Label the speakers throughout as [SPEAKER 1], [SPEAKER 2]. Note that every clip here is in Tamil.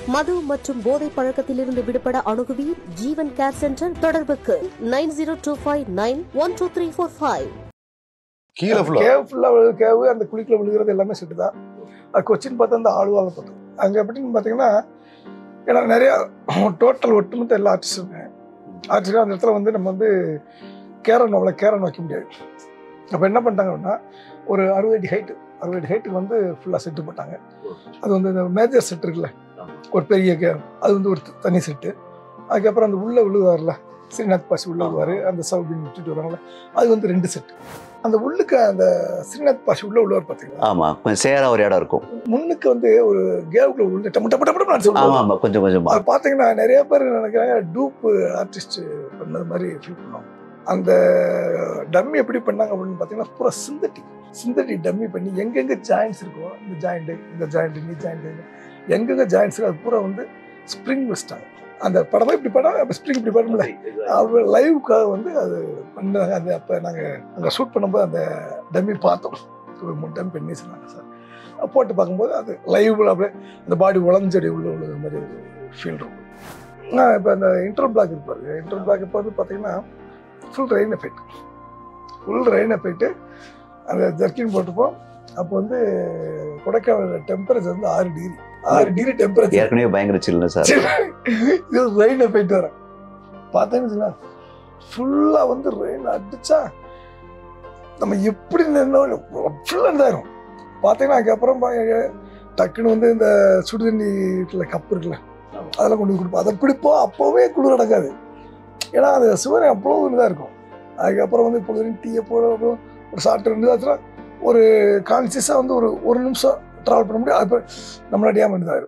[SPEAKER 1] மது மற்றும் போதை பழக்கத்திலிருந்து விடுபட அணுகுவீர் ஜீவன் கேர் சென்டர் தொடர்புக்கு nine zero two five nine one two three four five
[SPEAKER 2] கீழே ஃபுல்லா
[SPEAKER 3] கேவ் ஃபுல்லா விழுது கேவு அந்த குழிக்குள்ள விழுகிறது எல்லாமே செட்டு தான் அது கொச்சின் பார்த்தா அந்த ஆளுவாங்க பார்த்தோம் அங்கே எப்படின்னு பார்த்தீங்கன்னா ஏன்னா நிறைய டோட்டல் ஒட்டுமொத்த எல்லா ஆர்டிஸ்டுமே ஆர்டிஸ்டும் அந்த இடத்துல வந்து நம்ம வந்து கேரன் அவ்வளோ கேரன் வைக்க முடியாது அப்போ என்ன பண்ணிட்டாங்க அப்படின்னா ஒரு அறுபது அடி ஹைட்டு அறுபது அடி ஹைட்டுக்கு வந்து ஃபுல்லாக செட்டு போட்டாங்க அது வந்து இந்த மேஜர் செட் இருக்குல்ல ஒரு பெரிய கே அது வந்து ஒரு தனி செட்டு அதுக்கப்புறம் அந்த உள்ள விழுவார்ல ஸ்ரீநாத் பாசி உள்ள விழுவார் அந்த சவுபின் விட்டுட்டு வருவாங்கல்ல அது வந்து ரெண்டு செட் அந்த உள்ளுக்கு அந்த ஸ்ரீநாத் பாசி உள்ள உள்ளவர் பார்த்தீங்களா
[SPEAKER 4] ஆமா கொஞ்சம் சேரா ஒரு இடம் இருக்கும்
[SPEAKER 3] முன்னுக்கு வந்து ஒரு கேவுக்குள்ள உள்ள டப்பு டப்பு டப்பு டப்புன்னு அடிச்சு
[SPEAKER 4] ஆமா
[SPEAKER 3] விடுவாங்க.
[SPEAKER 4] ஆமா கொஞ்சம் கொஞ்சமா
[SPEAKER 3] அது பார்த்தீங்கன்னா நிறைய பேர் நினைக்கிறாங்க டூப் ஆர்டிஸ்ட் பண்ணது மாதிரி ஃபீல் பண்ணுவாங்க அந்த டம்மி எப்படி பண்ணாங்க அப்படின்னு பார்த்தீங்கன்னா பூரா சிந்தட்டிக் சிந்தட்டிக் டம்மி பண்ணி எங்கெங்க ஜாயின்ஸ் இருக்கோ இந்த ஜாயிண்ட் இந்த ஜாயிண்ட் இந்த ஜாயிண்ட் எங்கெங்க ஜாயின்ஸ் அது பூரா வந்து ஸ்ப்ரிங் வச்சிட்டாங்க அந்த படமே இப்படி படம் அப்போ ஸ்ப்ரிங் இப்படி படம்ல அவர் லைவுக்காக வந்து அது பண்ணாங்க அது அப்போ நாங்கள் அங்கே ஷூட் பண்ணும்போது அந்த டம்மி பார்த்தோம் ஒரு மூணு டைம் பண்ணி சொன்னாங்க சார் போட்டு பார்க்கும்போது அது லைவ்ல அப்படியே அந்த பாடி உழஞ்சடி உள்ள உள்ள மாதிரி ஒரு ஃபீல் இருக்கும் நான் இப்போ அந்த இன்டர் பிளாக் இருப்பாரு இன்டர் பிளாக் இப்போ வந்து பார்த்தீங்கன்னா full rain effect full rain effect அந்த ஜர்க்கின் போட்டுப்போம் அப்போ வந்து கொடைக்கானல் டெம்பரேச்சர் வந்து ஆறு டிகிரி ஆறு டிகிரி டெம்பரேச்சர்
[SPEAKER 4] ஏற்கனவே பயங்கர சில்லுன்னு சார்
[SPEAKER 3] இது ரெயின் எஃபெக்ட் வர பார்த்தேன்னு ஃபுல்லாக வந்து ரெயின் அடிச்சா நம்ம எப்படி நின்னோம் ஃபுல்லாக இருந்தாயிரும் பார்த்தீங்கன்னா அதுக்கப்புறம் பா- டக்குன்னு வந்து இந்த சுடுதண்ணி இருக்குல்ல கப்பு இருக்குல்ல அதெல்லாம் கொண்டு போய் கொடுப்போம் அதை பிடிப்போம் அப்போவே குளிர் அடங்காது ஏன்னா அது சுவரை அவ்வளோ இதாக இருக்கும் அதுக்கப்புறம் வந்து இப்போ டீயை போட அப்புறம் ஒரு சாப்பிட்டு ரெண்டு ஆச்சுன்னா ஒரு கான்சியஸாக வந்து ஒரு ஒரு நிமிஷம் ட்ராவல் பண்ண முடியும் அப்போ நம்மள அடியாமல் இதாயிரும்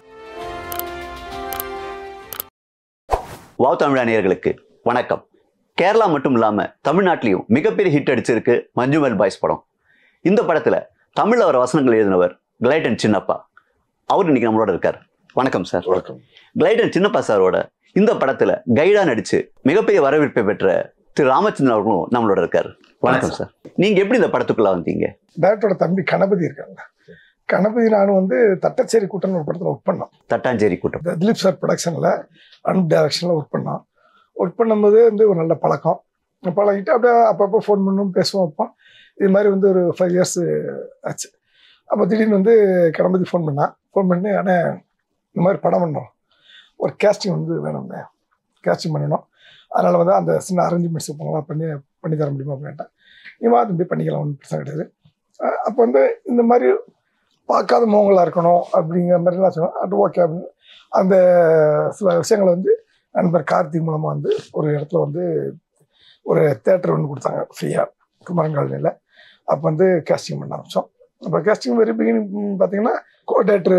[SPEAKER 4] வாவ் தமிழ் நேயர்களுக்கு வணக்கம் கேரளா மட்டும் இல்லாம தமிழ்நாட்டிலையும் மிகப்பெரிய ஹிட் அடிச்சிருக்கு மஞ்சுமல் பாய்ஸ் படம் இந்த படத்துல தமிழ்ல வர வசனங்கள் எழுதினவர் கிளைடன் சின்னப்பா அவர் இன்னைக்கு நம்மளோட இருக்கார் வணக்கம் சார்
[SPEAKER 2] வணக்கம்
[SPEAKER 4] கிளைடன் சின்னப்பா சாரோட இந்த படத்துல கைடா நடிச்சு மிகப்பெரிய வரவேற்பை பெற்ற திரு ராமச்சந்திரன் அவர்களும் நம்மளோட இருக்காரு வணக்கம் சார் நீங்க எப்படி இந்த படத்துக்குள்ள வந்தீங்க
[SPEAKER 3] டேரக்டரோட தம்பி கணபதி இருக்காங்க கணபதி நானும் வந்து தட்டச்சேரி கூட்டம்னு ஒரு படத்தில் ஒர்க் பண்ணோம்
[SPEAKER 4] தட்டாஞ்சேரி கூட்டம்
[SPEAKER 3] இந்த திலீப் சார் ப்ரொடக்ஷனில் அனுப் டைரக்ஷனில் ஒர்க் பண்ணோம் ஒர்க் பண்ணும்போது வந்து ஒரு நல்ல பழக்கம் பழகிட்டு அப்படியே அப்பப்போ ஃபோன் பண்ணும் பேசுவோம் வைப்போம் இது மாதிரி வந்து ஒரு ஃபைவ் இயர்ஸ் ஆச்சு அப்போ திடீர்னு வந்து கணபதி ஃபோன் பண்ணான் ஃபோன் பண்ணி ஆனால் இந்த மாதிரி படம் பண்ணோம் ஒரு கேஸ்டிங் வந்து வேணும்ங்க கேஸ்டிங் பண்ணணும் அதனால் வந்து அந்த சின்ன அரேஞ்ச்மெண்ட்ஸ் இருப்பாங்களா பண்ணி பண்ணி தர முடியுமா அப்படின்ட்டேன் நீ வா தம்பி பண்ணிக்கலாம் ஒன்றும் பிரச்சனை கிடையாது அஹ் அப்போ வந்து இந்த மாதிரி பார்க்காத முகங்களாக இருக்கணும் அப்படிங்கிற மாதிரிலாம் சொன்னோம் அது ஓகே அப்படின்னு அந்த சில விஷயங்களை வந்து நண்பர் கார்த்திக் மூலமாக வந்து ஒரு இடத்துல வந்து ஒரு தேட்டர் ஒன்று கொடுத்தாங்க ஃப்ரீயாக குமரன் காலனியில் அப்போ வந்து கேஸ்டிங் பண்ண ஆரம்பித்தோம் அப்போ கேஸ்டிங் வெரி பிகினிங் பார்த்தீங்கன்னா கோ தேட்ரு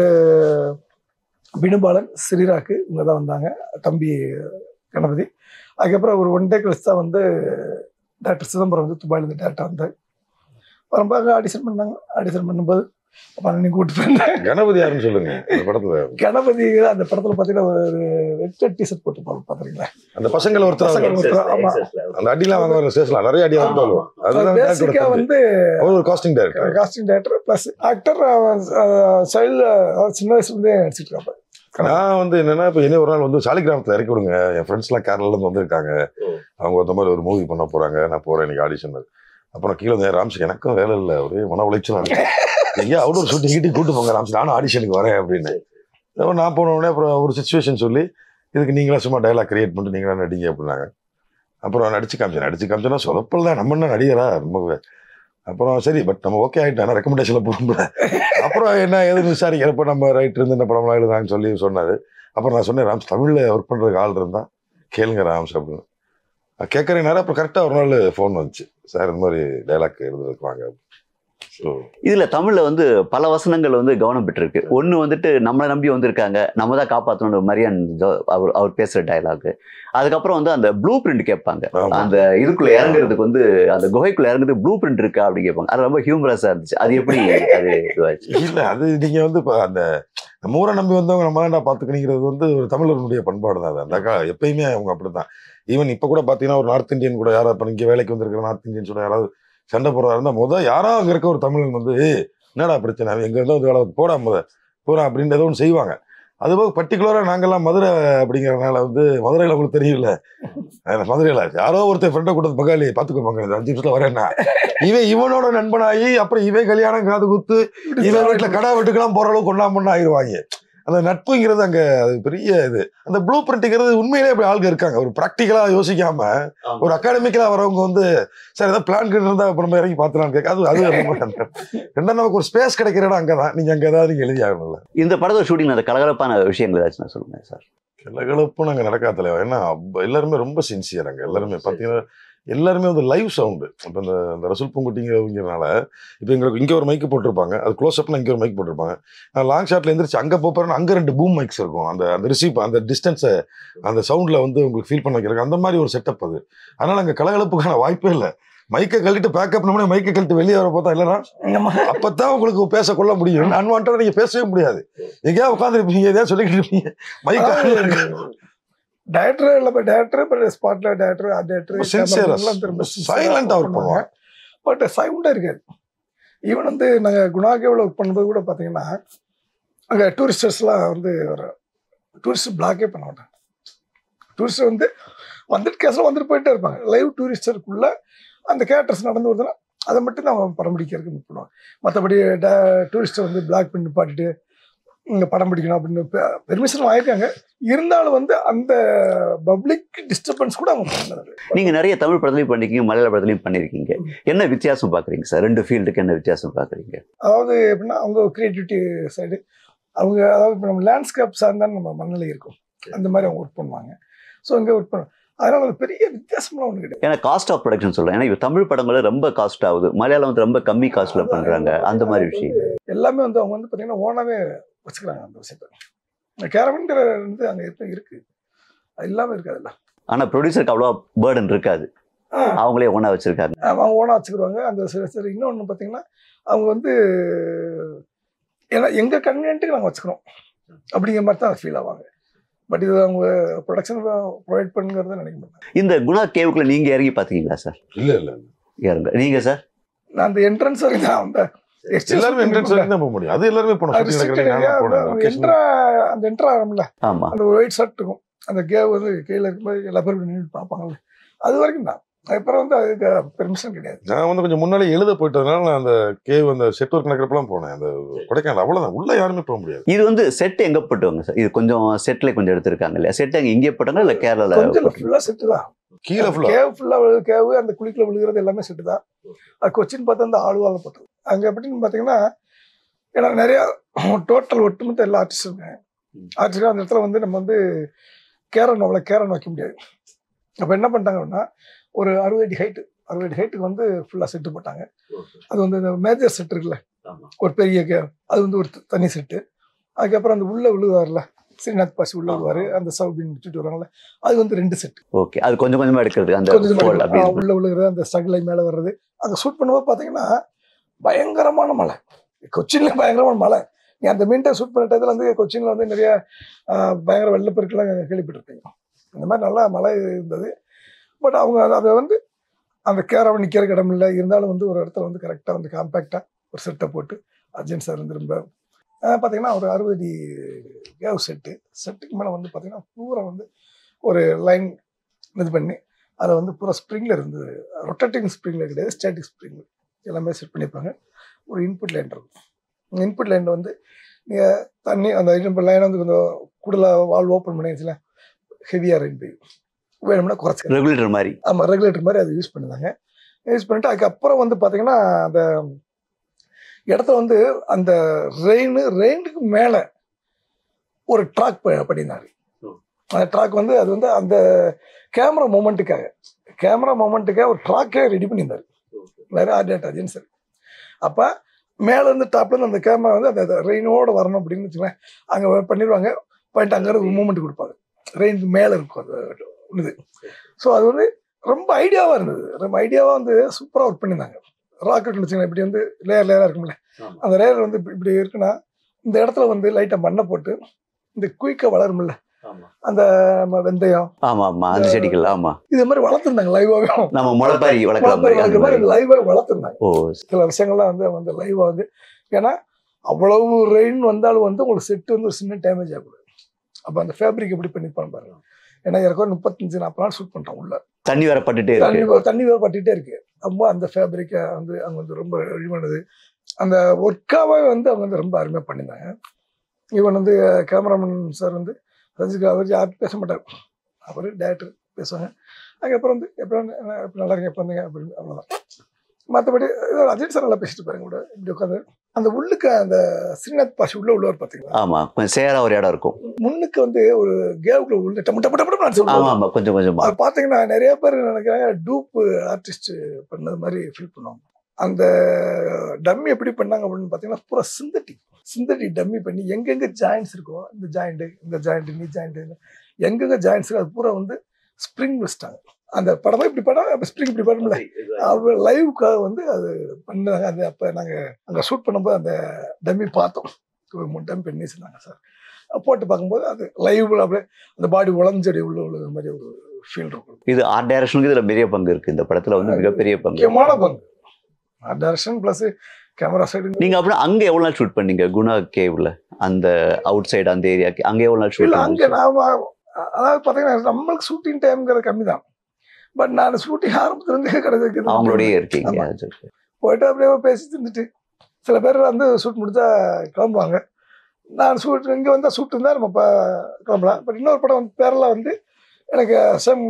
[SPEAKER 3] பினுபாலன் ஸ்ரீராக்கு இவங்க தான் வந்தாங்க தம்பி கணபதி அதுக்கப்புறம் ஒரு ஒன் டே கழிச்சு தான் வந்து டாக்டர் சிதம்பரம் வந்து துபாயிலேருந்து டேரக்டாக வந்தார் வரும்போது ஆடிஷன் பண்ணாங்க ஆடிஷன் பண்ணும்போது அப்போ அண்ணன் கூப்பிட்டு போயிருந்தேன்
[SPEAKER 2] கணபதி யாருன்னு சொல்லுங்க அந்த படத்துல
[SPEAKER 3] கணபதி அந்த படத்துல பாத்தீங்கன்னா ஒரு ரெட் டிஷர்ட் போட்டு பாருங்க பாத்துறீங்களா
[SPEAKER 2] அந்த பசங்களை ஒருத்தர்
[SPEAKER 3] பசங்க
[SPEAKER 2] அவர்
[SPEAKER 3] ஒருத்தர், ஆமா.
[SPEAKER 2] அந்த அடிலாம் வாங்க வர ஸ்டேஷன்ல நிறைய அடி வாங்க வருவோம் அதுதான் director ஓட
[SPEAKER 3] பேசிக்கா
[SPEAKER 2] தம்பி.
[SPEAKER 3] வந்து
[SPEAKER 2] அவர் ஒரு casting director
[SPEAKER 3] casting director plus actor child சின்ன வயசுல இருந்தே நடிச்சிட்டு இருக்காங்க
[SPEAKER 2] நான் வந்து என்னன்னா இப்போ என்ன ஒரு நாள் வந்து சாலிகிராமத்துல இறக்கி விடுங்க என் ஃப்ரெண்ட்ஸ் எல்லாம் கேரளால இருந்து வந்திருக்காங்க அவங்க அந்த மாதிரி ஒரு மூவி பண்ண போறாங்க நான் போறேன் இன்னைக்கு ஆடிஷன் அப்புறம் கீழே வந்து ராம்ஸ் எனக்கும் வேலை இல்லை ஒரே மன உளைச்சல் எங்கேயா அவுடோர் ஷூட்டிங் கிட்டி கூட்டு போங்க ராம்ஸ் நானும் ஆடிஷனுக்கு வரேன் அப்படின்னு அப்புறம் நான் போன உடனே அப்புறம் ஒரு சுச்சுவேஷன் சொல்லி இதுக்கு நீங்களா சும்மா டைலாக் கிரியேட் பண்ணிட்டு நீங்களா நடிங்க அப்படின்னாங்க அப்புறம் நடிச்சு காமிச்சேன் நடிச்சு காமிச்சேன்னா சொதப்பல் தான் நம்ம என்ன நடிகரா ரொம்ப அப்புறம் சரி பட் நம்ம ஓகே ஆகிட்டோம் ரெக்கமெண்டேஷனில் போகும்போது அப்புறம் என்ன ஏதுன்னு விசாரிக்கிறப்ப நம்ம ரைட் இருந்து இந்த படம்லாம் எழுதான்னு சொல்லி சொன்னார் அப்புறம் நான் சொன்னேன் ராம்ஸ் தமிழில் ஒர்க் பண்ணுறதுக்கு ஆள் இருந்தால் கேளுங்க ராம்ஸ் அப்படின்னு கேட்குறேன் நேரம் அப்புறம் கரெக்டாக ஒரு நாள் ஃபோன் வந்துச்சு சார் இந்த மாதிரி டைலாக் எழுதுறதுக்கு வாங்க ஸோ
[SPEAKER 4] இதுல தமிழ்ல வந்து பல வசனங்கள் வந்து கவனம் பெற்றிருக்கு ஒண்ணு வந்துட்டு நம்மளை நம்பி வந்திருக்காங்க நம்ம தான் காப்பாற்றணும் மரியான் ஜோ- அவர் அவர் பேசுற டயலாக் அதுக்கப்புறம் வந்து அந்த ப்ளூ பிரிண்ட் கேட்பாங்க
[SPEAKER 2] ஆமா.
[SPEAKER 4] அந்த இதுக்குள்ள இறங்குறதுக்கு வந்து அந்த குகைக்குள்ள இறங்குறதுக்கு ப்ளூ பிரிண்ட் இருக்கா அப்படி கேட்பாங்க அது ரொம்ப ஹியூமரஸா இருந்துச்சு அது எப்படி அது இதுவாச்சு
[SPEAKER 2] இல்லை அது நீங்கள் வந்து இப்போ அந்த நம்ம ஊரை நம்பி வந்தவங்க நம்ம தான் பார்த்துக்கணிங்கிறது வந்து ஒரு தமிழர்களுடைய பண்பாடு தான் அது அந்த கா எப்பயுமே அவங்க அப்படிதான் ஈவன் இப்போ கூட பார்த்தீங்கன்னா ஒரு நார்த் இந்தியன் கூட யாராவது இப்போ இங்கே வேலைக்கு வந்திருக்கிற நார்த் இந்தியன்ஸ் கூட யாராவது சண்டை போடுறா இருந்தால் முதல் யாரோ அங்கே இருக்க ஒரு தமிழன் வந்து "ஏய், என்னடா பிரச்சனை அவன் எங்க இருந்தா வந்து வேலை போடா முத போறா அப்படின்னு ஏதோ ஒன்று செய்வாங்க அதுபோக பர்டிகுலராக நாங்கெல்லாம் மதுரை அப்படிங்கிறனால வந்து மதுரையில் உங்களுக்கு தெரியல அதில் மதுரையில் யாரோ ஒருத்தர் ஃப்ரெண்டை கொடுத்து பங்காளி பார்த்துக்கோ பங்காளி இந்த அஞ்சு நிமிஷத்தில் வரேன்னா இவன் இவனோட நண்பனாகி அப்புறம் இவன் கல்யாணம் காது குத்து இவன் வீட்டில் கடா வெட்டுக்கெல்லாம் போகிற அளவுக்கு கொண்டா பண்ண ஆயிடுவாங்க அந்த நட்புங்கிறது அங்க அது பெரிய இது அந்த ப்ளூ பிரிண்ட்ங்கிறது உண்மையிலே அப்படி ஆளுங்க இருக்காங்க ஒரு ப்ராக்டிக்கலா யோசிக்காம ஒரு அகாடமிக்கலா வரவங்க வந்து சார் ஏதாவது பிளான் இருந்தா அப்புறம் நம்ம இறங்கி பார்த்துலான்னு கேட்க அது அது ரொம்ப ரெண்டா நமக்கு ஒரு ஸ்பேஸ் கிடைக்கிற இடம் அங்கதான் நீங்க அங்க ஏதாவது நீங்க எழுதி ஆகணும்ல
[SPEAKER 4] இந்த படத்தோட ஷூட்டிங் அந்த கலகலப்பான விஷயங்கள் ஏதாச்சும் நான் சொல்லுங்க சார்
[SPEAKER 2] கிளகிழப்பும் நாங்க நடக்காத தலைவா ஏன்னா அப்ப எல்லாருமே ரொம்ப சின்சியர் அங்க எல்லாருமே பாத்தீங்கன்னா எல்லாருமே வந்து லைவ் சவுண்டு இப்போ இந்த இந்த ரசூல் பூங்குட்டிங்கிறதுனால இப்போ எங்களுக்கு இங்கே ஒரு மைக்கு போட்டிருப்பாங்க அது க்ளோஸ் அப்ல இங்கே ஒரு மைக் போட்டிருப்பாங்க நான் லாங் ஷாட்ல எந்திரிச்சு அங்கே போகிறேன் அங்கே ரெண்டு பூம் மைக்ஸ் இருக்கும் அந்த அந்த ரிசீவ் அந்த டிஸ்டன்ஸை அந்த சவுண்டில் வந்து உங்களுக்கு ஃபீல் பண்ண வைக்கிறாங்க அந்த மாதிரி ஒரு செட்டப் அது அதனால அங்கே கலகலப்புக்கான வாய்ப்பே இல்லை மைக்கை கழட்டிட்டு பேக்கப் பண்ணி மைக்கை கழட்டி வெளியே வர பார்த்தா இல்லைன்னா அப்பதான் உங்களுக்கு பேச கொள்ள முடியும் அன்வான்டா நீங்க பேசவே முடியாது எங்கேயா உட்காந்துருப்பீங்க எதையா சொல்லிக்கிட்டு இருப்பீங்க மைக்
[SPEAKER 3] டேரக்டர் இல்லை டேரக்டர் இப்போ ஸ்பாட்ல டேரக்டர் அது
[SPEAKER 2] ரொம்ப sincere ஆ,
[SPEAKER 3] டேரக்டர்
[SPEAKER 2] silent ஆ work பண்ணுவாங்க.
[SPEAKER 3] பட் சவுண்டாக இருக்காது ஈவன் வந்து நாங்கள் குணாகேவில் ஒர்க் பண்ணும்போது கூட பார்த்தீங்கன்னா அங்கே டூரிஸ்டர்ஸ்லாம் வந்து ஒரு டூரிஸ்ட் பிளாக்கே பண்ண மாட்டாங்க டூரிஸ்டர் வந்து வந்துட்டு கேஸில் வந்துட்டு போயிட்டே இருப்பாங்க லைவ் டூரிஸ்டருக்குள்ள அந்த கேரக்டர்ஸ் நடந்து வருதுன்னா அதை மட்டும் தான் படம் பிடிக்கிறதுக்கு இது பண்ணுவாங்க மற்றபடி டூரிஸ்ட்டை வந்து பிளாக் பண்ணி நிப்பாட்டிட்டு இங்கே படம் பிடிக்கணும் அப்படின்னு பெர்மிஷன் வாங்கியிருக்காங்க இருந்தாலும் வந்து அந்த பப்ளிக் டிஸ்டர்பன்ஸ் கூட அவங்க பண்ணது
[SPEAKER 4] நீங்க நிறைய தமிழ் படத்துலையும் பண்ணிருக்கீங்க மலையாள படத்துலையும் பண்ணிருக்கீங்க என்ன வித்தியாசம் பாக்குறீங்க சார் ரெண்டு ஃபீல்டுக்கு என்ன வித்தியாசம் பாக்குறீங்க
[SPEAKER 3] அதாவது எப்படின்னா அவங்க கிரியேட்டிவிட்டி சைடு அவங்க அதாவது இப்போ நம்ம லேண்ட்ஸ்கேப் சார்ந்தாலும் நம்ம மண்ணில் இருக்கும் அந்த மாதிரி அவங்க ஒர்க் பண்ணுவாங்க ஸோ இங்கே ஒர்க் பண்ணுவாங்க அதனால அது பெரிய வித்தியாசம்லாம் ஒன்று கிடையாது
[SPEAKER 4] ஏன்னா காஸ்ட் ஆஃப் ப்ரொடக்ஷன் சொல்றேன் ஏன்னா இப்ப தமிழ் படங்கள் ரொம்ப காஸ்ட் ஆகுது மலையாளம் வந்து ரொம்ப கம்மி காஸ்ட்ல பண்றாங்க அந்த மாதிரி விஷயம்
[SPEAKER 3] எல்லாமே வந்து அவங்க வந்து பார்த்தீங்கன்னா ஓனாவே வச்சுக்கிறாங்க அந்த விஷயத்த கேரவன்கிற வந்து அங்கே எப்போ இருக்கு அது இல்லாமல் இருக்காதுல்ல
[SPEAKER 4] ஆனா ப்ரொடியூசருக்கு அவ்வளோ பேர்டன் இருக்காது அவங்களே ஒன்றா வச்சிருக்காங்க
[SPEAKER 3] அவங்க ஓனாக வச்சுக்கிடுவாங்க அந்த சரி சரி இன்னொன்று பார்த்தீங்கன்னா அவங்க வந்து ஏன்னா எங்கள் கன்வீனியன்ட்டுக்கு நாங்கள் வச்சுக்கிறோம் அப்படிங்கிற மாதிரி தான் ஃபீல் ஆவாங்க பட் இது அவங்க ப்ரொடக்ஷன் ப்ரொவைட் பண்ணுங்கிறத நினைக்க மாட்டாங்க
[SPEAKER 4] இந்த குணா கேவுக்குள்ள நீங்க இறங்கி பாத்தீங்களா சார்
[SPEAKER 2] இல்ல இல்ல
[SPEAKER 4] இறங்க நீங்க சார்
[SPEAKER 3] நான் அந்த என்ட்ரன்ஸ் வரைக்கும் தான் அந்த
[SPEAKER 2] எல்லாருமே என்ட்ரன்ஸ் வரைக்கும் தான் போக முடியும் அது எல்லாருமே போனோம்
[SPEAKER 3] அது
[SPEAKER 2] shooting
[SPEAKER 3] restricted
[SPEAKER 2] நடக்கிற
[SPEAKER 3] area,
[SPEAKER 2] நான் போனேன்
[SPEAKER 3] அந்த
[SPEAKER 2] Location
[SPEAKER 3] enter ஆ- அந்த என்ட்ரு ஆகும்ல
[SPEAKER 4] ஆமா
[SPEAKER 3] அந்த ஒரு ஒயிட் ஷர்ட் இருக்கும் அந்த கேவ் வந்து கீழே இருக்கும்போது எல்லா பேரும் நின்று பார்ப்பாங்கல்ல அது வரைக்கும் தான் அதுக்கப்புறம் வந்து அதுக்கு பெர்மிஷன் கிடையாது
[SPEAKER 2] நான் வந்து கொஞ்சம் முன்னாலே எழுத போயிட்டதுனால நான் அந்த கேவ் அந்த செட் ஒர்க் நடக்கிறப்பெல்லாம் போனேன் அந்த கொடைக்கானல் அவ்வளவுதான் உள்ள யாருமே போக முடியாது
[SPEAKER 4] இது வந்து செட் எங்க போட்டுவாங்க சார் இது கொஞ்சம் செட்ல கொஞ்சம் எடுத்திருக்காங்க இல்லையா செட் அங்க இங்கே போட்டாங்க இல்ல கேரளால
[SPEAKER 3] கொஞ்சம்
[SPEAKER 4] போட்டாங்களா?
[SPEAKER 3] ஃபுல்லாக செட்டு தான்
[SPEAKER 2] கீழே ஃபுல்லா
[SPEAKER 3] கேவ் ஃபுல்லா கேவ் அந்த குழிக்குள்ள விழுகிறது எல்லாமே செட்டு தான் அது கொச்சின் பார்த்தா அந்த ஆளுவால போட்டது அங்க எப்படின்னு பாத்தீங்கன்னா ஏன்னா நிறைய டோட்டல் ஒட்டுமொத்த எல்லா ஆர்டிஸ்ட் இருக்காங்க ஆர்டிஸ்ட் அந்த இடத்துல வந்து நம்ம வந்து கேரன் அவ்வளோ கேரன் வைக்க முடியாது அப்போ என்ன பண்ணிட்டாங்க அப்படின்னா ஒரு அறுபது அடி ஹைட்டு அறுபது அடி ஹைட்டுக்கு வந்து ஃபுல்லாக செட்டு போட்டாங்க அது வந்து இந்த மேஜர் செட் இருக்குல்ல
[SPEAKER 4] ஆமா.
[SPEAKER 3] ஒரு பெரிய கே அது வந்து ஒரு த- தனி செட்டு அதுக்கப்புறம் அந்த உள்ள விழுவார்ல ஸ்ரீநாத் பாசி உள்ள விழுவாரு அந்த சவுபின் விட்டுட்டு வராங்கல்ல அது வந்து ரெண்டு செட்
[SPEAKER 4] ஓகே அது கொஞ்சம் கொஞ்சமா எடுக்கிறது அந்த
[SPEAKER 3] கொஞ்சம்
[SPEAKER 4] fall
[SPEAKER 3] கொஞ்சம்
[SPEAKER 4] அப்படி
[SPEAKER 3] ஆ,
[SPEAKER 4] இது
[SPEAKER 3] உள்ள விழுகிறது அந்த ஸ்ட்ரகிளை மேலே வர்றது அங்கே ஷூட் பண்ணும்போது பார்த்தீங்கன்னா பயங்கரமான மழை கொச்சின்ல பயங்கரமான மழை நீ அந்த மீன்டை ஷூட் பண்ண டயத்தில் வந்து கொச்சின்ல வந்து நிறைய ஆ, பயங்கர வெள்ளப்பெருக்கெல்லாம் கேள்விப்பட்டிருப்பீங்க இந்த மாதிரி நல்லா மழை இருந்தது பட் அவங்க அதை- அதை வந்து அந்த கேரவன் நிற்கிற இடம் இல்லை இருந்தாலும் வந்து ஒரு இடத்துல வந்து கரெக்டாக வந்து காம்பேக்டாக ஒரு செட்டை போட்டு அர்ஜென்ட் சார் வந்து ரொம்ப ஆ, பார்த்தீங்கன்னா ஒரு அறுபது அடி கேவ் செட்டு செட்டுக்கு மேலே வந்து பார்த்தீங்கன்னா பூரா வந்து ஒரு லைன் இது பண்ணி அதில் வந்து பூரா ஸ்ப்ரிங்கில் இருந்தது ரொட்டேட்டிங் ஸ்ப்ரிங்கில் கிடையாது ஸ்டாட்டிக் ஸ்ப்ரிங் எல்லாமே செட் பண்ணியிருப்பாங்க ஒரு இன்புட் லைன் இருக்கும் இன்புட் லைன் வந்து நீங்கள் தண்ணி அந்த இன்புட் லைனை வந்து கொஞ்சம் கூடுதலாக வால்வ் ஓப்பன் பண்ணி வச்சுல ஹெவியாக ரெயின் பெய்யும் வேணும்னா குறைச்சிக்கலாம்
[SPEAKER 4] ரெகுலேட்டர் மாதிரி
[SPEAKER 3] ஆமாம் ரெகுலேட்டர் மாதிரி அதை யூஸ் பண்ணுதாங்க யூஸ் பண்ணிட்டு அதுக்கப்புறம் வந்து பார்த்தீங்கன்னா அந்த இடத்துல வந்து அந்த ரெயின் ரெயினுக்கு மேலே ஒரு ட்ராக் பண்ணியிருந்தாங்க அந்த ட்ராக் வந்து அது வந்து அந்த கேமரா மூமெண்ட்டுக்காக கேமரா மூமெண்ட்டுக்காக ஒரு ட்ராக்கே ரெடி பண்ணியிருந்தாரு வேற ஆர்டேட் அஜென்ஸ் அப்போ மேலேருந்து டாப்லேருந்து அந்த கேமரா வந்து அந்த ரெயினோட வரணும் அப்படின்னு வச்சுக்கோங்களேன் அங்கே பண்ணிடுவாங்க பாயிண்ட் அங்கே ஒரு மூமெண்ட் கொடுப்பாங்க ரெயினுக்கு மேலே இருக்கும் அது இது ஸோ அது வந்து ரொம்ப ஐடியாவாக இருந்தது ரொம்ப ஐடியாவாக வந்து சூப்பராக ஒர்க் பண்ணியிருந்தாங்க ராக்கெட் வச்சுக்கலாம் இப்படி வந்து லேயர் லேயராக இருக்கும்ல
[SPEAKER 4] ஆமா.
[SPEAKER 3] அந்த லேயர் வந்து இப்படி- இப்படி இருக்குன்னா இந்த இடத்துல வந்து லைட்டாக மண்ணை போட்டு இந்த குயிக்காக வளரும்ல அந்த நம்ம வெந்தயம்
[SPEAKER 4] ஆமா ஆமா அந்த செடிகள் ஆமா
[SPEAKER 3] இது மாதிரி வளர்த்துருந்தாங்க லைவாகவே
[SPEAKER 4] நம்ம முளைப்பாரி வளர்க்குற மாதிரி அந்த
[SPEAKER 3] வளர்க்குற மாதிரி
[SPEAKER 4] மாதிரி
[SPEAKER 3] லைவாக வளர்த்துருந்தாங்க
[SPEAKER 4] ஓ
[SPEAKER 3] சில விஷயங்கள்லாம் வந்து வந்து லைவாக வந்து ஏன்னா அவ்வளவு ரெயின் வந்தாலும் வந்து உங்களுக்கு செட்டு வந்து ஒரு சின்ன டேமேஜ் ஆகக்கூடாது அப்போ அந்த ஃபேப்ரிக் எப்படி பண்ணிருப்பான்னு பாருங்க ஏன்னா எனக்கு ஒரு முப்பத்தஞ்சு நாற்பது நாள் ஷூட் பண்ணிட்டோம் உள்ள
[SPEAKER 4] தண்ணி வர பட்டுட்டே
[SPEAKER 3] தண்ணி
[SPEAKER 4] இருக்கு
[SPEAKER 3] வ- தண்ணி வேறு பட்டுட்டே இருக்கு அப்போ அந்த ஃபேப்ரிக்கை வந்து அவங்க வந்து ரொம்ப ரெடி பண்ணுது அந்த ஒர்க்காவே வந்து அவங்க வந்து ரொம்ப அருமையாக பண்ணியிருந்தாங்க இவன் வந்து கேமராமேன் சார் வந்து ரஜினிகா அவர் யாரும் பேச மாட்டார் அவர் டேரக்டர் பேசுவாங்க அதுக்கப்புறம் வந்து எப்போ எப்படி நல்லா இருக்கீங்க எப்போ வந்தீங்க அப்படின்னு அவ்வளோதான் மற்றபடி அஜித் சார் நல்லா பேசிட்டு பாருங்க கூட இப்படி உட்காந்து அந்த உள்ளுக்கு அந்த ஸ்ரீநாத் பாஷி உள்ள உள்ளவர் பார்த்தீங்களா
[SPEAKER 4] ஆமா கொஞ்சம் சேரா ஒரு இடம் இருக்கும்
[SPEAKER 3] முன்னுக்கு வந்து ஒரு கேவுக்குள்ள உள்ள டப்பு டப்பு டப்பு டப்பு
[SPEAKER 4] ஆமா ஆமா கொஞ்சம் கொஞ்சமா
[SPEAKER 3] அது பார்த்தீங்கன்னா நிறைய பேர் நினைக்கிறாங்க டூப் ஆர்டிஸ்ட் பண்ணது மாதிரி ஃபீல் பண்ணுவாங்க அந்த டம்மி எப்படி பண்ணாங்க அப்படின்னு பார்த்தீங்கன்னா பூரா சிந்தட்டிக் சிந்தட்டிக் டம்மி பண்ணி எங்கெங்க ஜாயின்ஸ் இருக்கோ இந்த ஜாயிண்ட் இந்த ஜாயிண்ட் நீ ஜாயிண்ட் எங்கெங்க ஜாயின்ஸ் இருக்கோ அது பூரா வந்து ஸ்ப்ரிங் வச்சிட்டாங்க அந்த படமா இப்படி படம் அப்போ ஸ்ப்ரிங் இப்படி படம்ல அவர் லைவுக்காக வந்து அது பண்ணாங்க அது அப்போ நாங்கள் அங்கே ஷூட் பண்ணும்போது அந்த டம்மி பார்த்தோம் ஒரு மூணு டைம் பண்ணி சொன்னாங்க சார் போட்டு பார்க்கும்போது அது லைவ்ல அப்படியே அந்த பாடி உழஞ்சடி உள்ள உள்ள மாதிரி ஒரு ஃபீல் இருக்கும்
[SPEAKER 4] இது ஆர்ட் டைரக்ஷனுக்கு இதுல பெரிய பங்கு இருக்கு இந்த படத்துல வந்து மிகப்பெரிய பங்கு
[SPEAKER 3] முக்கியமான பங்கு டைரக்ஷன் ப்ளஸ் கேமரா சைடு
[SPEAKER 4] நீங்க அப்புறம் அங்க எவ்வளவு நாள் ஷூட் பண்ணீங்க குணா கேவ்ல அந்த அவுட் சைடு அந்த ஏரியாக்கு அங்க எவ்வளவு நாள் ஷூட்
[SPEAKER 3] இல்லை அங்கே நான் அதாவது பார்த்தீங்கன்னா நம்மளுக்கு ஷூட்டிங் டைம்ங்கிறது கம்மி தான் பட் நான் ஷூட்டிங் ஆரம்பத்துலேருந்தே கிடையாது
[SPEAKER 4] அவங்களோடயே இருக்கீங்க
[SPEAKER 3] ஆமா.
[SPEAKER 4] சரி.
[SPEAKER 3] போயிட்டு அப்படியே பேசி இருந்துட்டு சில பேர் வந்து ஷூட் முடிச்சா கிளம்புவாங்க நான் ஷூட் இங்கே வந்தால் ஷூட் இருந்தால் நம்ம இப்போ கிளம்பலாம் பட் இன்னொரு படம் வந்து பேரில் வந்து எனக்கு செம்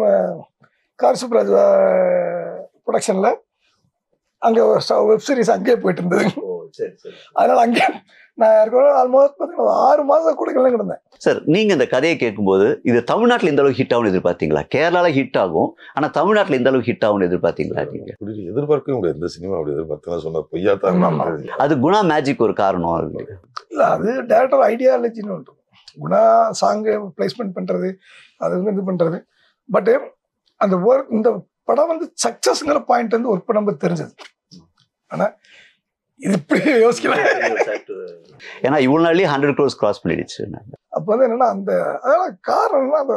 [SPEAKER 3] கார் சுப்ராஜ் ப்ரொடக்ஷனில் அங்கே வெப் சீரிஸ் அங்கேயே போயிட்டு இருந்தது அதனால் அங்கே நான் யாருக்கும் ஆல்மோஸ்ட் பார்த்தீங்கன்னா ஒரு ஆறு மாதம் கூட கிளம்பி கிடந்தேன்
[SPEAKER 4] சார் நீங்க இந்த கதையை கேட்கும்போது இது தமிழ்நாட்டுல இந்த அளவுக்கு ஹிட் ஆகும்னு எதிர்பார்த்தீங்களா கேரளால ஹிட் ஆகும் ஆனா தமிழ்நாட்டுல இந்த அளவுக்கு ஹிட் ஆகும்னு எதிர்பார்த்தீங்களா நீங்க
[SPEAKER 2] அப்படி எதிர்பார்க்கவே முடியாது இந்த சினிமா அப்படி எதிர்பார்த்தா சொன்ன பொய்யா தான்
[SPEAKER 3] ஆமா.
[SPEAKER 2] இருந்தது.
[SPEAKER 4] அது குணா மேஜிக் ஒரு காரணம் இருக்கு
[SPEAKER 3] இல்லை அது டேரக்டர் ஐடியாலஜின்னு ஒன்று குணா சாங்கு பிளேஸ்மெண்ட் பண்ணுறது அது வந்து இது பண்ணுறது பட்டு அந்த ஒர்க் இந்த படம் வந்து சக்ஸஸ்ங்கிற பாயிண்ட் வந்து ஒர்க் பண்ணும்போது தெரிஞ்சது ஆனால் இது இப்படி யோசிக்கல
[SPEAKER 4] ஏன்னா இவ்வளவு நாள்லயே ஹண்ட்ரட் க்ரோஸ் கிராஸ் பண்ணிடுச்சு
[SPEAKER 3] அப்போ வந்து என்னன்னா அந்த அதெல்லாம் காரணம் என்னன்னா அந்த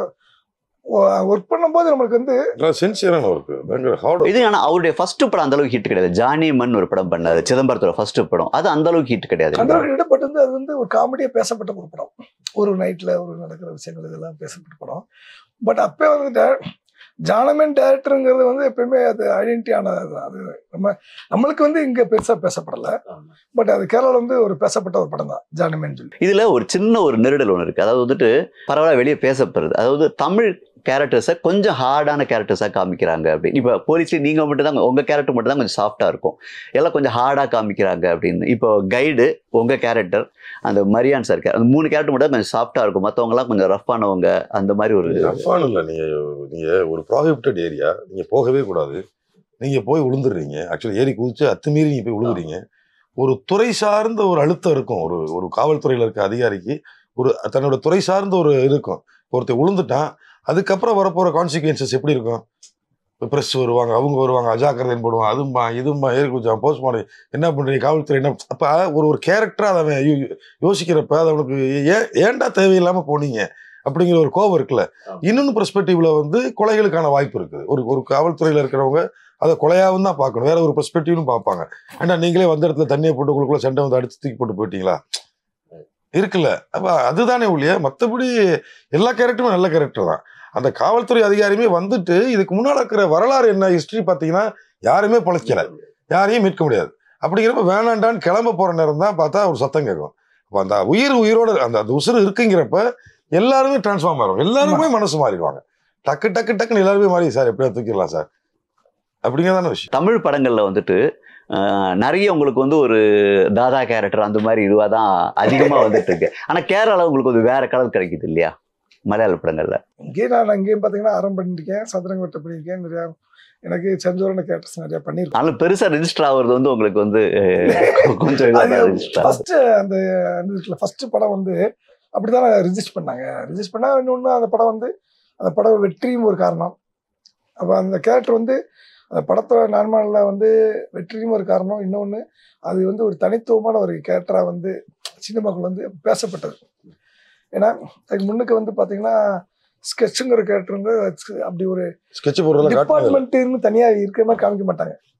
[SPEAKER 3] ஒர்க் பண்ணும்போது நம்மளுக்கு வந்து
[SPEAKER 2] அதான் சின்சியரான ஒர்க்கு பயங்கர ஹார்ட்
[SPEAKER 4] இது ஆனா அவருடைய ஃபர்ஸ்ட் படம் அந்த அளவுக்கு ஹிட் கிடையாது ஜானி மன் ஒரு படம் பண்ணாரு சிதம்பரத்தோட ஃபர்ஸ்ட் படம் அது அந்த அளவுக்கு ஹிட் கிடையாது
[SPEAKER 3] அந்த இடப்பட்டு வந்து அது வந்து ஒரு காமெடியாக பேசப்பட்ட ஒரு படம் ஒரு நைட்டில் ஒரு நடக்கிற விஷயங்கள் இதெல்லாம் பேசப்பட்ட படம் பட் அப்போ வந்து டே- ஜானமேன் டேரக்டருங்கிறது வந்து எப்பயுமே அது ஐடென்டி ஆனது தான். அது நம்ம நம்மளுக்கு வந்து இங்கே பெருசாக பேசப்படலை பட் அது கேரளாவில் வந்து ஒரு பேசப்பட்ட ஒரு படம் தான் ஜானமேன் சொல்லி
[SPEAKER 4] இதுல ஒரு சின்ன ஒரு நெருடல் ஒன்று இருக்கு அதாவது வந்துட்டு பரவாயில்ல வெளியே பேசப்படுறது அதாவது தமிழ் கேரக்டர்ஸை கொஞ்சம் ஹார்டான கேரக்டர்ஸாக காமிக்கிறாங்க அப்படின்னு இப்போ போலீஸ்ல நீங்க மட்டும் தான் உங்க கேரக்டர் மட்டும் தான் கொஞ்சம் சாஃப்டா இருக்கும் எல்லாம் கொஞ்சம் ஹார்டாக காமிக்கிறாங்க அப்படின்னு இப்போ கைடு உங்க கேரக்டர் அந்த மரியான் சார் அந்த மூணு கேரக்டர் மட்டும் தான் கொஞ்சம் சாஃப்டா இருக்கும் மற்றவங்கலாம் கொஞ்சம் ரஃப்பானவங்க அந்த மாதிரி ஒரு
[SPEAKER 2] ரஃபான் இல்லை நீங்க நீங்க ஒரு ப்ராஹிபிட்டட் ஏரியா நீங்க போகவே கூடாது நீங்க போய் விழுந்துடுறீங்க ஆக்சுவலி ஏறி குதிச்சு அத்துமீறி நீங்க போய் விழுகுறீங்க ஒரு துறை சார்ந்த ஒரு அழுத்தம் இருக்கும் ஒரு ஒரு காவல்துறையில இருக்க அதிகாரிக்கு ஒரு தன்னோட துறை சார்ந்த ஒரு இருக்கும் ஒருத்தர் விழுந்துட்டான் அதுக்கப்புறம் வரப்போற கான்சிக்வன்சஸ் எப்படி இருக்கும் இப்போ ப்ரெஸ் வருவாங்க அவங்க வருவாங்க அஜாக்கிரதைன்னு போடுவாங்க அதும்பா இதும்பா ஏறி குதிச்சான் போஸ்ட்மார்டம் என்ன பண்றீங்க காவல்துறை என்ன அப்ப ஒரு ஒரு கேரக்டரா அதை அவன் யோ- யோசிக்கிறப்ப அது அவனுக்கு ஏன் ஏன்டா தேவையில்லாம போனீங்க அப்படிங்கிற ஒரு கோபம் இருக்குல்ல இன்னொன்று பெர்ஸ்பெக்டிவ்ல வந்து கொலைகளுக்கான வாய்ப்பு இருக்குது ஒரு ஒரு காவல்துறையில இருக்கிறவங்க அதை கொலையாகவும் தான் பார்க்கணும் வேற ஒரு பெர்ஸ்பெக்டிவ்னு பார்ப்பாங்க ஏன்டா நீங்களே வந்த இடத்துல தண்ணியை போட்டு உங்களுக்குள்ள சண்டை வந்து அடிச்சு தூக்கி போட்டு போயிட்டீங்களா இருக்குல்ல அப்ப அதுதானே ஒழிய மற்றபடி எல்லா கேரக்டரும் நல்ல கேரக்டர் தான் அந்த காவல்துறை அதிகாரியுமே வந்துட்டு இதுக்கு முன்னாடி இருக்கிற வரலாறு என்ன ஹிஸ்டரி பார்த்தீங்கன்னா யாருமே பொழைக்கல யாரையும் மீட்க முடியாது அப்படிங்கிறப்ப வேணாண்டான்னு கிளம்ப போற நேரம் தான் பார்த்தா ஒரு சத்தம் கேட்கும் அப்போ அந்த உயிர் உயிரோட அந்த அந்த உசுறு இருக்குங்கிறப்ப எல்லாருமே டிரான்ஸ்ஃபார்ம் ஆகும் எல்லாருமே மனசு மாறிடுவாங்க டக்கு டக்கு டக்குன்னு எல்லாருமே மாறி சார் எப்படியா தூக்கிடலாம் சார் அப்படிங்கிறதான விஷயம்
[SPEAKER 4] தமிழ் படங்கள்ல வந்துட்டு ஆஹ், நிறைய உங்களுக்கு வந்து ஒரு தாதா கேரக்டர் அந்த மாதிரி இதுவாக தான் அதிகமாக வந்துட்டு இருக்கு ஆனால் கேரளாவில் உங்களுக்கு ஒரு வேற கலர் கிடைக்குது இல்லையா மலையாள படங்கள்ல
[SPEAKER 3] இங்கேயும் நான் அங்கேயும் பார்த்தீங்கன்னா அறம் பண்ணியிருக்கேன் சதுரங்கவட்டை பண்ணியிருக்கேன் நிறையா எனக்கு செஞ்சோரன கேரக்டர்ஸ் நிறையா பண்ணியிருக்கேன்
[SPEAKER 4] ஆனால் பெருசாக ரெஜிஸ்டர் ஆகுறது வந்து உங்களுக்கு வந்து அஹ், கொஞ்சம் இதாக ரெஜிஸ்டர் ஆகுது
[SPEAKER 3] ஃபர்ஸ்ட் அந்த அந்த ஃபர்ஸ்ட் படம் வந்து அப்படிதான் ரிஜிஸ்டர் பண்ணாங்க ரிஜிஸ்டர் பண்ணா இன்னொன்று அந்த படம் வந்து அந்த படம் வெற்றியும் ஒரு காரணம் அப்போ அந்த கேரக்டர் வந்து அந்த படத்தோட நார்மலில் வந்து வெற்றியும் ஒரு காரணம் இன்னொன்று அது வந்து ஒரு தனித்துவமான ஒரு கேரக்டராக வந்து சினிமாக்குள்ள வந்து பேசப்பட்டது ஏன்னா அதுக்கு முன்னுக்கு வந்து பார்த்தீங்கன்னா ஸ்கெட்சுங்கிற கேரக்டர் வந்து அப்படி ஒரு
[SPEAKER 2] ஸ்கெட்ச் போடுறதெல்லாம் காட்டுறது
[SPEAKER 3] டிபார்ட்மெண்ட்னு தனியாக இருக்கிற மாதிரி காமிக்க மாட்டாங்க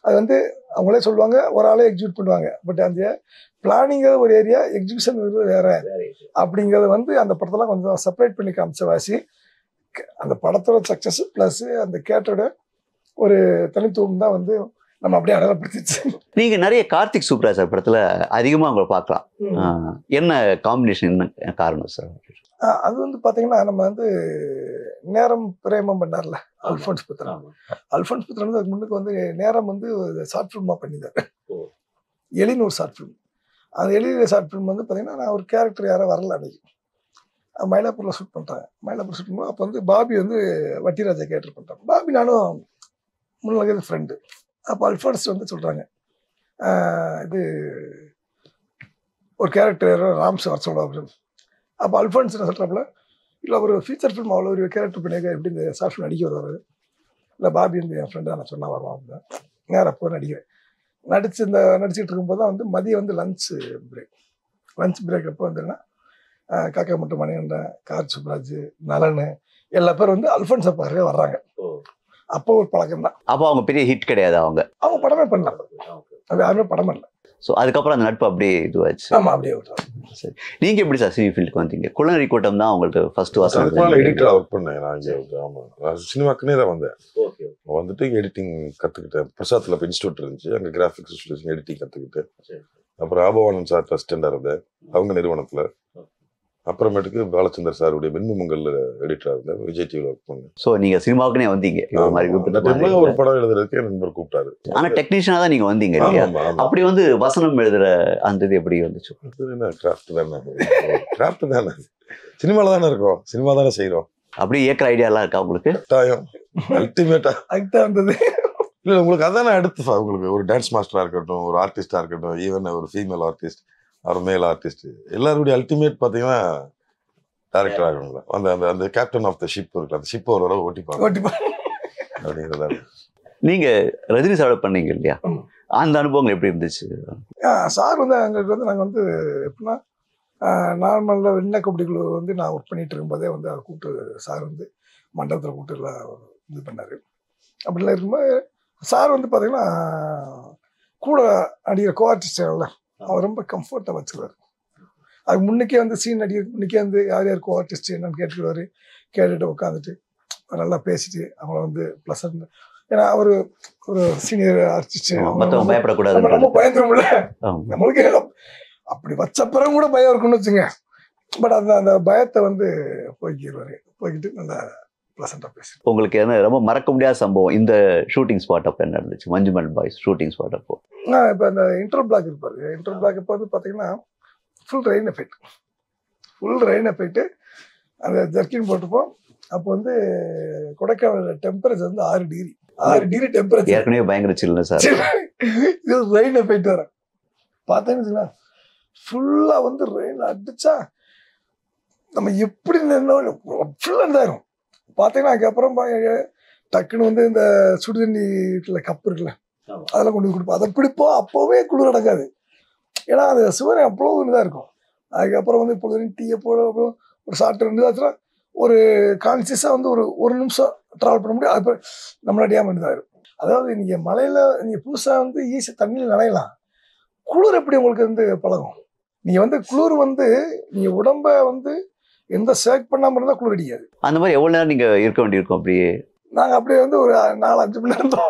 [SPEAKER 3] அது வந்து அவங்களே சொல்லுவாங்க ஒரு ஆளே எக்ஸிக்யூட் பண்ணுவாங்க பட் அந்த பிளானிங்கிறது ஒரு ஏரியா எக்ஸிகியூஷன் வேற அப்படிங்கிறது வந்து அந்த படத்தெல்லாம் கொஞ்சம் செப்பரேட் பண்ணி காமிச்ச வாசி க- அந்த படத்தோட சக்ஸஸ் ப்ளஸ் அந்த கேட்டோட ஒரு தனித்துவம் தான் வந்து நம்ம அப்படியே அடையாளப்படுத்திச்சு
[SPEAKER 4] நீங்க நிறைய கார்த்திக் சுப்ராஜ் சார் படத்துல அதிகமா உங்களை பார்க்கலாம் ஆஹ் என்ன காம்பினேஷன் என்ன காரணம் சார்
[SPEAKER 3] ஆஹ் அது வந்து பாத்தீங்கன்னா நம்ம வந்து நேரம் பிரேமம் பண்ணார்ல அல்ஃபோன்ஸ் புத்திரன் அல்ஃபோன்ஸ் புத்திரன் வந்து அதுக்கு முன்னுக்கு வந்து நேரம் வந்து ஷார்ட் ஃபிலிமாக பண்ணியிருந்தாரு
[SPEAKER 4] ஓ.
[SPEAKER 3] எலின்னு ஒரு ஷார்ட் ஃபிலிம் அந்த எலியில ஷார்ட் ஃபிலிம் வந்து பார்த்தீங்கன்னா நான் ஒரு கேரக்டர் யாரும் வரல அன்னைக்கு அஹ் மயிலாப்பூரில் ஷூட் பண்ணிட்டாங்க மயிலாப்பூர் ஷூட் பண்ணும்போது அப்போ வந்து பாபி வந்து வட்டிராஜா கேரக்டர் பண்ணிட்டாங்க பாபி நானும் முன்னாள் ஃப்ரெண்டு அப்போ அல்ஃபான்ஸ் வந்து சொல்கிறாங்க இது ஒரு கேரக்டர் ராம்ஸ் வர சொல்லுவோம் அப்படின்னு அப்போ அல்ஃபான்ஸ் என்ன சொல்கிறாப்புல இல்லை ஒரு ஃபீச்சர் ஃபிலிம் அவ்வளோ ஒரு கேரக்டர் பண்ணியிருக்க எப்படி இந்த ஷார்ட் ஃபிலிம் நடிக்க வருவார் இல்லை பாபி வந்து என் ஃப்ரெண்டாக நான் சொன்னா வருவான் அப்படின்னு நேராக போய் நடிக்கிறேன் நடிச்சு இந்த நடிச்சிட்டு இருக்கும்போது தான் வந்து மதியம் வந்து லஞ்ச் பிரேக் லஞ்ச் பிரேக் அப்போ வந்துன்னா காக்கா முட்டு மணிகண்டன் கார் சுப்ராஜ் நலன் எல்லா பேரும் வந்து அல்ஃபன்ஸ் அப்பாரு வர்றாங்க அப்போ ஒரு பழக்கம் தான்
[SPEAKER 4] அப்போ அவங்க பெரிய ஹிட் கிடையாது அவங்க
[SPEAKER 3] அவங்க படமே பண்ணலாம் அது யாருமே படம் பண்ணல
[SPEAKER 4] ஸோ அதுக்கப்புறம் அந்த நட்பு அப்படியே இதுவாச்சு
[SPEAKER 3] ஆமா அப்படியே விட்டாங்க
[SPEAKER 4] சரி நீங்க எப்படி சார் சினி ஃபீல்டுக்கு வந்தீங்க குளநரி கூட்டம் தான் உங்களுக்கு ஃபர்ஸ்ட்
[SPEAKER 2] அதுக்கு மேலே
[SPEAKER 4] வாசம்
[SPEAKER 2] எடிட்டராக ஒர்க் பண்ணேன் நான் இங்கே ஆமாம் நான் சினிமாக்குன்னே தான் வந்தேன் வந்துட்டு எடிட்டிங் கற்றுக்கிட்டேன் பிரசாத்தில் இப்போ இன்ஸ்டியூட் இருந்துச்சு அங்கே கிராஃபிக்ஸ் எடிட்டிங் கற்றுக்கிட்டு
[SPEAKER 4] சரி.
[SPEAKER 2] அப்புறம் ஆபவானன் சார் அசிஸ்டண்டாக இருந்தேன் அவங்க நிறுவனத்தில் அப்புறமேட்டுக்கு பாலச்சந்தர் சாருடைய வெண்முமங்கல் எடிட்டராக இருந்தேன் விஜய் டிவியில் ஒர்க் பண்ணேன்
[SPEAKER 4] ஸோ நீங்க சினிமாவுக்குனே வந்தீங்க இது மாதிரி
[SPEAKER 2] ஆமா. அந்த
[SPEAKER 4] கூப்பிட்டு
[SPEAKER 2] டைம்ல ஒரு படம் எழுதுறதுக்கு என் நண்பர் கூப்பிட்டாரு
[SPEAKER 4] ஆனா டெக்னீஷியனா தான் நீங்க வந்தீங்க இல்லையா
[SPEAKER 2] ஆமா, ஆமா.
[SPEAKER 4] அப்படி வந்து வசனம் எழுதுற அந்த இது எப்படி வந்துச்சு
[SPEAKER 2] அது என்ன கிராஃப்ட் தானே கிராஃப்ட் தானே சினிமால தானே இருக்கோம் சினிமா தானே செய்றோம்
[SPEAKER 4] அப்படியே ஏக்கர் ஐடியாலாம் இருக்கா உங்களுக்கு
[SPEAKER 2] கட்டாயம் அல்டிமேட்டா
[SPEAKER 3] அதுக்கு தான் வந்தது
[SPEAKER 2] இல்ல உங்களுக்கு அதானே அடுத்து fa- உங்களுக்கு ஒரு டான்ஸ் மாஸ்டரா இருக்கட்டும் ஒரு ஆர்டிஸ்டா இருக்கட்டும் ஈவன் ஒரு ஃபீமேல் ஆர்டிஸ்ட் ஒரு மேல் ஆர்டிஸ்ட் எல்லாருடைய அல்டிமேட் பாத்தீங்கன்னா டேரக்டர் ஆகணும்ல அந்த அந்த அந்த கேப்டன் ஆஃப் த ஷிப் இருக்குல்ல அந்த ஷிப் ஒரு தடவை ஓட்டி பார்க்கணும்
[SPEAKER 3] ஓட்டி பா-
[SPEAKER 2] அப்படிங்கிறதா
[SPEAKER 4] நீங்க ரஜினி சாரோட பண்ணீங்க இல்லையா
[SPEAKER 3] ஆமா.
[SPEAKER 4] அந்த அனுபவங்கள் எப்படி இருந்துச்சு
[SPEAKER 3] சார் வந்து எங்களுக்கு வந்து நாங்கள் வந்து எப்படின்னா நார்மலில் வெண்ணெய் கபடிக்குழு வந்து நான் ஒர்க் பண்ணிட்டு இருக்கும்போதே வந்து அவர் கூப்பிட்டு சார் வந்து மண்டபத்தில் கூப்பிட்டு எல்லாம் இது பண்ணார் அப்படிலாம் இருக்கும்போது சார் வந்து பார்த்தீங்கன்னா கூட அடிக்கிற கோ ஆர்டிஸ்ட்ல அவர் ரொம்ப கம்ஃபர்ட்டாக வச்சுருவார் அது முன்னுக்கே வந்து சீன் நடிகர் முன்னுக்கே வந்து யார் யார் கோ ஆர்டிஸ்ட் என்னன்னு கேட்டுக்குவாரு கேட்டுட்டு உட்காந்துட்டு நல்லா பேசிட்டு அவங்கள வந்து ப்ளஸ் ஏன்னா அவர் ஒரு சீனியர் ஆர்டிஸ்ட்
[SPEAKER 4] மத்தவங்க பயப்படக்கூடாது
[SPEAKER 3] நம்ம ரொம்ப பயந்துரும்ல
[SPEAKER 4] ஆமா.
[SPEAKER 3] நம்மளுக்கு எல்லாம் அப்படி வச்ச பிறகு கூட பயம் இருக்கும்னு வச்சுங்க பட் அந்த அந்த பயத்தை வந்து போய்க்கிடுவாரு போய்கிட்டு நல்லா ப்ளசண்டாக பேசு
[SPEAKER 4] உங்களுக்கு என்ன ரொம்ப மறக்க முடியாத சம்பவம் இந்த ஷூட்டிங் ஸ்பாட் அப்போ என்ன இருந்துச்சு மஞ்சுமல் பாய்ஸ் ஷூட்டிங் ஸ்பாட் அப்போ
[SPEAKER 3] நான் இப்போ அந்த இன்டர் பிளாக் இருப்பாரு இன்டர் பிளாக் இப்போ வந்து பார்த்தீங்கன்னா full rain effect full rain effect அந்த ஜர்க்கின் போட்டுப்போம் அப்போ வந்து கொடைக்கானல் டெம்பரேச்சர் வந்து ஆறு டிகிரி ஆறு டிகிரி டெம்பரேச்சர்
[SPEAKER 4] ஏற்கனவே பயங்கர சில்லுன்னு சார்
[SPEAKER 3] இது ரெயின் எஃபெக்ட் வர பார்த்தேன்னு ஃபுல்லா வந்து ரெயின் அடிச்சா நம்ம எப்படி நின்னாலும் ஃபுல்லாக இருந்தாயிரும் பார்த்தீங்கன்னா அதுக்கப்புறம் பா- டக்குன்னு வந்து இந்த சுடு தண்ணிக்குள்ள கப் இருக்குல்ல
[SPEAKER 4] ஆமா.
[SPEAKER 3] அதெல்லாம் கொண்டு போய் கொடுப்போம் அதை பிடிப்போம் அப்போவே குளிர் அடங்காது ஏன்னா அது சுவரை அவ்வளோ இதாக இருக்கும் அதுக்கப்புறம் வந்து பொழுது டீயை போட அப்புறம் ஒரு சாப்பிட்டு ரெண்டு ஆச்சுன்னா ஒரு கான்சியஸாக வந்து ஒரு ஒரு நிமிஷம் ட்ராவல் பண்ண முடியும் அது நம்மள அடியாமல் இதாயிரும் அதாவது நீங்க மலையில நீங்க புதுசா வந்து ஈஸி தண்ணியில் நனையலாம் குளிர் எப்படி உங்களுக்கு வந்து பழகும் நீங்க வந்து குளிர் வந்து நீங்க உடம்ப வந்து எந்த சேக் பண்ணாம இருந்தா குளிர் அடிக்காது
[SPEAKER 4] அந்த மாதிரி எவ்வளவு நேரம் நீங்க இருக்க வேண்டியிருக்கும் அப்படியே
[SPEAKER 3] நாங்க அப்படியே வந்து ஒரு நாலு அஞ்சு மணி நேரம் இருந்தோம்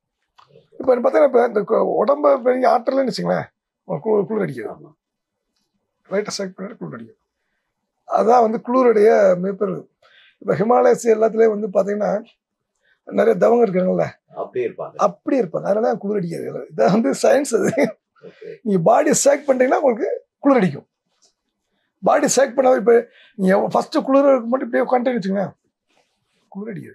[SPEAKER 3] இப்போ பார்த்தீங்கன்னா இப்போ இந்த கு- உடம்ப இப்போ நீங்கள் ஆற்றலன்னு வச்சுங்களேன் உங்களுக்கு குளிர் குளிர் அடிக்காது லைட்டாக சேக் பண்ணி குளிர் அடிக்கும் அதான் வந்து குளிருடைய மிகப்பெரிய இப்போ ஹிமாலயஸ் எல்லாத்துலேயும் வந்து பார்த்தீங்கன்னா நிறைய தவங்க இருக்காங்கல்ல
[SPEAKER 4] அப்படியே இருப்பாங்க
[SPEAKER 3] அப்படி இருப்பாங்க அதனால தான் குளிர் அடிக்காது இதான் வந்து சயின்ஸ் அது நீங்க பாடி சேக் பண்ணிட்டீங்கன்னா உங்களுக்கு குளிர் அடிக்கும் பாடி சேக் பண்ணாத இப்போ நீங்க ஃபர்ஸ்ட் குளிர் இருக்கும் மட்டும் இப்படியே உட்காந்துட்டு வச்சுங்களேன் குளிர் அடிக்காது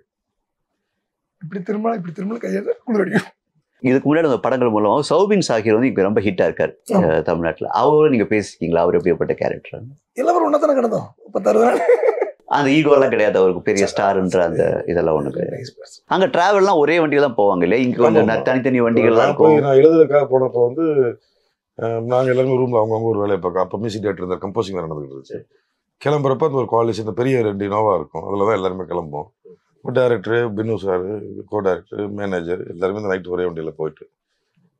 [SPEAKER 3] இப்படி திரும்ப இப்படி திரும்ப கையால குளிர் அடிக்கும்
[SPEAKER 4] இதுக்கு முன்னாடி அந்த படங்கள் மூலமா சௌபின் சாகிர் வந்து இப்ப ரொம்ப ஹிட்டா இருக்காரு
[SPEAKER 3] ஆமா.
[SPEAKER 4] அஹ், தமிழ்நாட்டுல அவரும் நீங்க பேசிருக்கீங்களா அவர் எப்படிப்பட்ட கேரக்டர்
[SPEAKER 3] எல்லாரும் ஒன்றா தானே கிடந்தோம் பத்தாறு தான்
[SPEAKER 4] அந்த ஈகோலாம் கிடையாது அவருக்கு பெரிய ஸ்டார்ன்ற அந்த இதெல்லாம் ஒண்ணு கிடையாது அங்க டிராவல்லாம் ஒரே வண்டியில தான் போவாங்க இல்லையா இங்க கொஞ்சம்
[SPEAKER 2] ஆமா.
[SPEAKER 4] ந- தனித்தனி வண்டிகள்லாம்
[SPEAKER 2] நான் போய்
[SPEAKER 4] இருக்கும்
[SPEAKER 2] நான் எழுதுறதுக்காக போனப்போ வந்து அஹ், நாங்க எல்லாருமே ரூம்ல அவங்கவுங்க ஒரு வேலையை பார்க்க அப்போ மியூசிக் டேரக்டர் இருந்தார் கம்போசிங் நடந்துகிட்டு இருந்துச்சு கிளம்புறப்ப அந்த ஒரு காலேஜ் இந்த பெரிய ரெண்டு இனோவா இருக்கும் அதில் தான் எல்லாருமே கிளம்புவோம் director Binnu sir co director manager எல்லாருமே இந்த நைட் ஒரே வண்டியில் போயிட்டு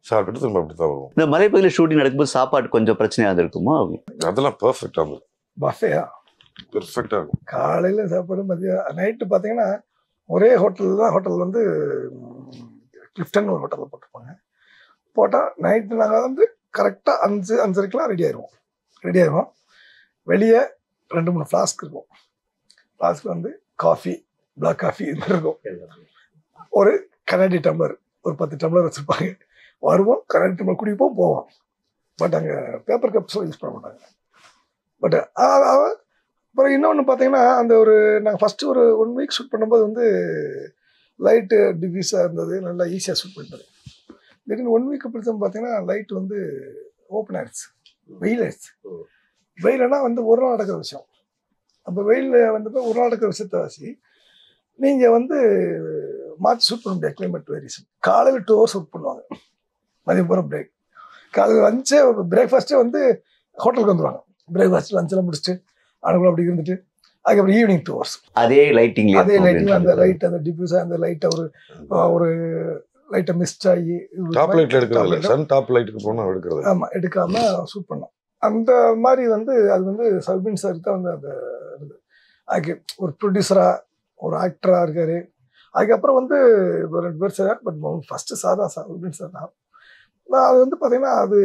[SPEAKER 2] சாப்பிட்டுட்டு திரும்ப அப்படி தான் வருவோம்
[SPEAKER 4] இந்த மலைப்பகுதியில் ஷூட்டிங் நடக்கும்போது சாப்பாடு கொஞ்சம் பிரச்சனையாக இருந்திருக்குமா
[SPEAKER 2] அதெல்லாம் பெர்ஃபெக்டாக இருந்தது
[SPEAKER 3] பஃபேயா
[SPEAKER 2] பெர்ஃபெக்டாக இருக்கும்
[SPEAKER 3] காலையில் சாப்பாடு மதியம் நைட்டு பார்த்தீங்கன்னா ஒரே ஹோட்டல் தான் ஹோட்டல் வந்து கிளிஃப்டன் ஒரு ஹோட்டலில் போட்டிருப்பாங்க போட்டால் நைட்டு நாங்கள் வந்து கரெக்டாக அஞ்சு அஞ்சரைக்கெலாம் ரெடி ஆயிடுவோம் ரெடி ஆயிடுவோம் வெளியே ரெண்டு மூணு ஃப்ளாஸ்க் இருக்கும் ஃப்ளாஸ்க் வந்து காஃபி பிளாக் காஃபி இது மாதிரி இருக்கும் ஒரு கண்ணாடி டம்ளர் ஒரு பத்து டம்ளர் வச்சுருப்பாங்க வருவோம் கண்ணாடி டம்ளர் குடிப்போம் போவோம் பட் அங்கே பேப்பர் கப்ஸும் யூஸ் பண்ண மாட்டாங்க பட் அப்புறம் இன்னொன்று பார்த்தீங்கன்னா அந்த ஒரு நாங்கள் ஃபஸ்ட்டு ஒரு ஒன் வீக் ஷூட் பண்ணும்போது வந்து லைட்டு டிஃப்யூஸாக இருந்தது நல்லா ஈஸியாக ஷூட் பண்ணிட்டது திடீர்னு ஒன் வீக் பிடிச்சோம் பார்த்தீங்கன்னா லைட் வந்து ஓப்பன் ஆயிடுச்சு வெயில் ஆயிடுச்சு வெயிலனா வந்து ஒரு நாள் நடக்கிற விஷயம் அப்போ வெயிலில் வந்து ஒரு நாள் நடக்கிற விஷயத்த வச்சு நீங்கள் வந்து மாற்றி ஷூட் பண்ண முடியாது கிளைமேட் வேரியேஷன் காலையில் டூ ஹவர்ஸ் ஒர்க் பண்ணுவாங்க மதியம் பூரா பிரேக் காலையில் லஞ்சே பிரேக்ஃபாஸ்ட்டே வந்து ஹோட்டலுக்கு வந்துடுவாங்க பிரேக்ஃபாஸ்ட் லஞ்செல்லாம் முடிச்சுட்டு அனுகூலம் அப்படி இருந்துட்டு அதுக்கப்புறம் ஈவினிங் டூ ஹவர்ஸ்
[SPEAKER 4] அதே லைட்டிங்லேயே
[SPEAKER 3] அதே லைட்டிங் அந்த லைட் அந்த டிஃப்யூஸாக அந்த லைட்டை ஒரு ஒரு லைட்டை மிஸ்ட் ஆகி
[SPEAKER 2] டாப் லைட்ல எடுக்கிறது இல்லை
[SPEAKER 3] Top light.
[SPEAKER 2] சன் டாப் லைட்டுக்கு போனால் எடுக்கிறது
[SPEAKER 3] ஆமாம் எடுக்காம ஷூட் பண்ணோம் அந்த மாதிரி வந்து அது வந்து சல்பின் சார் தான் வந்து அந்த இது. அதுக்கு ஒரு ப்ரொடியூசராக ஒரு ஆக்டராக இருக்காரு அதுக்கப்புறம் வந்து ஒரு ரெண்டு பேர் சார் பட் ஃபஸ்ட்டு சார் தான் சார் சல்பின் சார் தான் நான் அது வந்து பார்த்தீங்கன்னா அது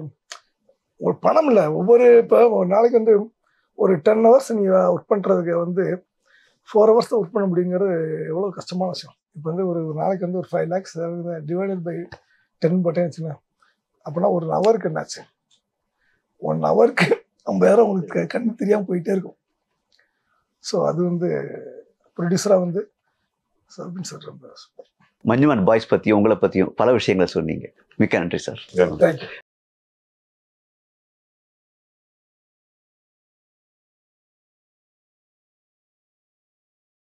[SPEAKER 3] ஒரு பணம் இல்லை ஒவ்வொரு இப்போ ஒரு நாளைக்கு வந்து ஒரு டென் ஹவர்ஸ் நீங்கள் ஒர்க் பண்ணுறதுக்கு வந்து ஃபோர் ஹவர்ஸ் தான் ஒர்க் பண்ண முடியுங்கிறது எவ்வளோ கஷ்டமான விஷயம் இப்போ வந்து ஒரு ஒரு நாளைக்கு வந்து ஒரு five lakhs divided by ten போட்டேன் வச்சுங்க அப்படின்னா ஒரு ஹவருக்கு என்னாச்சு ஒன் ஹவருக்கு ஐம்பதாயிரம் உங்களுக்கு கண்ணு தெரியாமல் போயிட்டே இருக்கும் ஸோ அது வந்து ப்ரொடியூசராக வந்து சர்பின் சார் ரொம்ப
[SPEAKER 4] மஞ்சுமன் பாய்ஸ் பற்றியும் உங்களை பற்றியும் பல விஷயங்களை சொன்னீங்க மிக்க நன்றி சார்
[SPEAKER 3] தேங்க்யூ